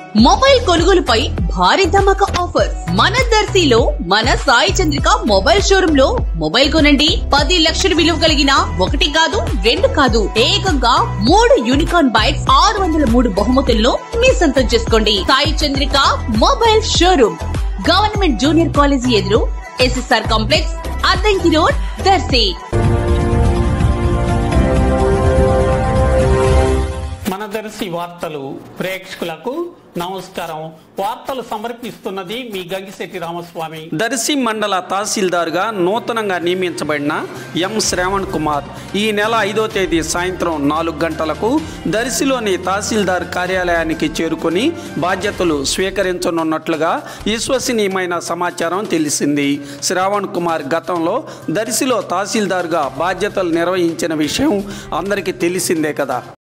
mobile కొనుగోలుపై భారీ ధమాకా offer మన దర్శిలో మన సాయి చంద్రిక మొబైల్ షోరూమ్ లో మొబైల్ కొనండి పది లక్షల విలువ కలిగిన ఒకటి కాదు రెండు కాదు ఏకంగా మూడు యూనికార్న్ బైక్స్ ఆరు వందల మూడు బహుమతులను మీ సొంతం చేసుకోండి Sai Chandrika mobile showroom government junior college ఎదురు SSR complex Addanki road Darsi మన దర్శి వార్తలు ప్రేక్షకులకు నమస్కారం వార్తలు సమర్పిస్తున్నది మీ గంగిశెట్టి రామస్వామి దర్శి మండల తహసీల్దార్గా నూతనంగా నియమించబడిన ఎం శ్రావణ్ కుమార్ ఈ నెల ఐదో తేదీ సాయంత్రం నాలుగు గంటలకు దర్శిలోని తహసీల్దార్ కార్యాలయానికి చేరుకుని బాధ్యతలు స్వీకరించనున్నట్లుగా విశ్వసనీయమైన సమాచారం తెలిసింది శ్రావణ్ కుమార్ గతంలో దర్శిలో తహసీల్దార్గా బాధ్యతలు నిర్వహించిన విషయం అందరికీ తెలిసిందే కదా